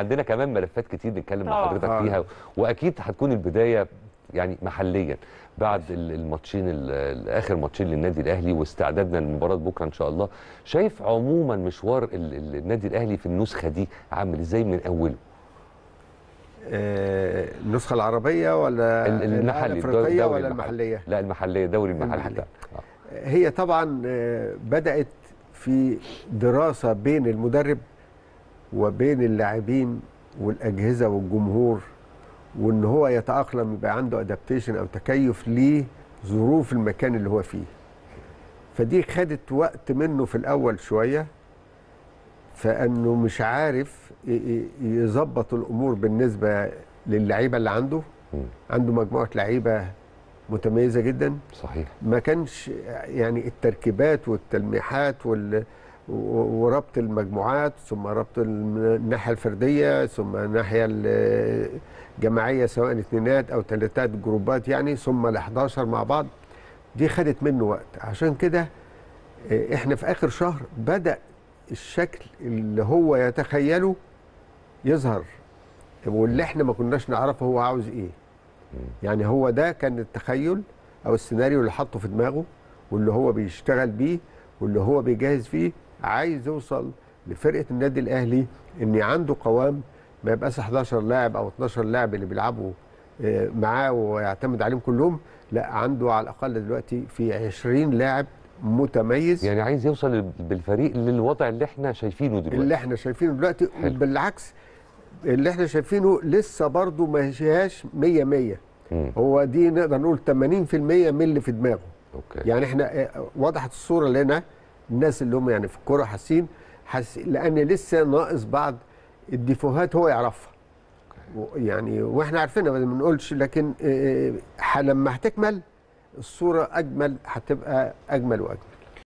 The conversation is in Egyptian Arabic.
عندنا كمان ملفات كتير نتكلم مع طبعاً. حضرتك آه. فيها واكيد هتكون البدايه يعني محليا بعد ال- الماتشين ال- ال- اخر ماتشين للنادي الاهلي واستعدادنا لمباراه بكره ان شاء الله شايف عموما مشوار ال- ال- النادي الاهلي في النسخه دي عامل ازاي من اوله آه، النسخه العربيه ولا ال- المحلي الدوري- الافريقيه الدوري ولا المحلي. المحليه لا المحليه الدوري المحلي المحلي. بتاعك. آه. هي طبعا آه، بدات في دراسه بين المدرب وبين اللاعبين والاجهزه والجمهور وان هو يتاقلم يبقى عنده ادابتيشن او تكيف لظروف المكان اللي هو فيه فدي خدت وقت منه في الاول شويه فانه مش عارف ي- ي- يظبط الامور بالنسبه للعيبه اللي عنده مم. عنده مجموعه لعيبه متميزه جدا صحيح ما كانش يعني التركيبات والتلميحات وال و- وربط المجموعات ثم ربط الم- الناحيه الفرديه ثم الناحيه الجماعيه سواء اثنينات او ثلاثات جروبات يعني ثم ال 11 مع بعض دي خدت منه وقت عشان كده آه، احنا في اخر شهر بدا الشكل اللي هو يتخيله يظهر واللي احنا ما كناش نعرفه هو عاوز ايه يعني هو ده كان التخيل او السيناريو اللي حاطه في دماغه واللي هو بيشتغل بيه واللي هو بيجهز فيه عايز يوصل لفرقه النادي الاهلي ان عنده قوام ما يبقاش 11 لاعب او 12 لاعب اللي بيلعبوا آه، معاه ويعتمد عليهم كلهم لا عنده على الاقل دلوقتي في 20 لاعب متميز يعني عايز يوصل بالفريق للوضع اللي احنا شايفينه دلوقتي اللي احنا شايفينه دلوقتي حلو. بالعكس اللي احنا شايفينه لسه برضه ما هياش 100 100 مم. هو دي نقدر نقول 80% من اللي في دماغه اوكي يعني احنا آه، وضحت الصوره لنا الناس اللي هم يعني في الكوره حاسين حاس لان لسه ناقص بعض الديفوهات هو يعرفها و- يعني واحنا عارفينها ما بنقولش لكن آه، ح- لما هتكمل الصوره اجمل هتبقى اجمل واجمل